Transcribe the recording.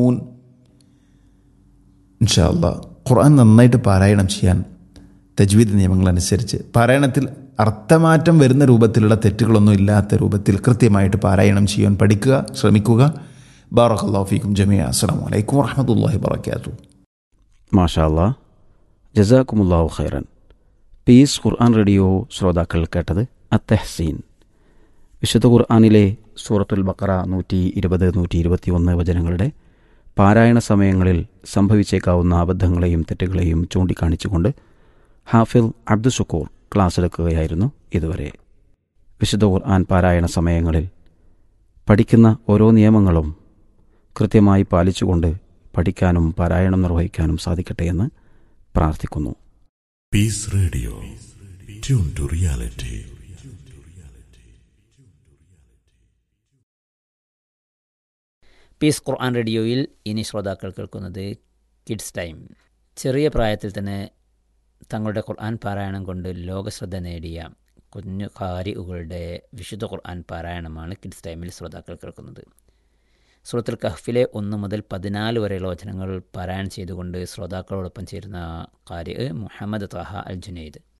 ഇൻഷാല്ല ഖുർആൻ നന്നായിട്ട് പാരായണം ചെയ്യാൻ തജ്വീദ് നിയമങ്ങളനുസരിച്ച് പാരായണത്തിൽ അർത്ഥമാറ്റം വരുന്ന രൂപത്തിലുള്ള തെറ്റുകളൊന്നും ഇല്ലാത്ത രൂപത്തിൽ കൃത്യമായിട്ട് പാരായണം ചെയ്യാൻ പഠിക്കുക ശ്രമിക്കുക ബാറഖല്ലാഫിക്കും ജമിയ അസ്സാം വലൈക്കും വാഹമത്തല്ലാഹി വാബർക്കാത്തു മാഷാ അല്ലാ ജസാക്കുമുല്ലാഹു ഖൈറൻ പീസ് ഖുർആൻ റേഡിയോ ശ്രോതാക്കൾ കേട്ടത് അത്തഹ്സീൻ വിശുദ്ധ ഖുർആാനിലെ സൂറത്തുൽ ബക്കറ നൂറ്റി ഇരുപത് നൂറ്റി ഇരുപത്തി ഒന്ന് വചനങ്ങളുടെ പാരായണ സമയങ്ങളിൽ സംഭവിച്ചേക്കാവുന്ന അബദ്ധങ്ങളെയും തെറ്റുകളെയും ചൂണ്ടിക്കാണിച്ചുകൊണ്ട് ഹാഫിൽ അബ്ദുഷക്കൂർ ക്ലാസ് എടുക്കുകയായിരുന്നു ഇതുവരെ വിശുദ്ധ ഖുർആൻ പാരായണ സമയങ്ങളിൽ പഠിക്കുന്ന ഓരോ നിയമങ്ങളും കൃത്യമായി പാലിച്ചുകൊണ്ട് പഠിക്കാനും പാരായണം നിർവഹിക്കാനും സാധിക്കട്ടെ എന്ന് പ്രാർത്ഥിക്കുന്നു Peace Radio. Tune to reality. Peace Quran റേഡിയോയിൽ ഇനി ശ്രോതാക്കൾ കേൾക്കുന്നത് കിഡ്സ് ടൈം ചെറിയ പ്രായത്തിൽ തന്നെ തങ്ങളുടെ ഖുർആൻ പാരായണം കൊണ്ട് ലോകശ്രദ്ധ നേടിയ കുഞ്ഞു ഖാരികളുടെ വിശുദ്ധ ഖുർആൻ പാരായണമാണ് കിഡ്സ് ടൈമിൽ ശ്രോതാക്കൾ കേൾക്കുന്നത് സൂറത്തുൽ കഹ്ഫിലെ ഒന്ന് മുതൽ പതിനാല് വരെയുള്ള വചനങ്ങൾ പാരായണം ചെയ്തുകൊണ്ട് ശ്രോതാക്കളോടൊപ്പം ചേരുന്ന ഖാരി മുഹമ്മദ് തഹ അൽ ജുനൈദ്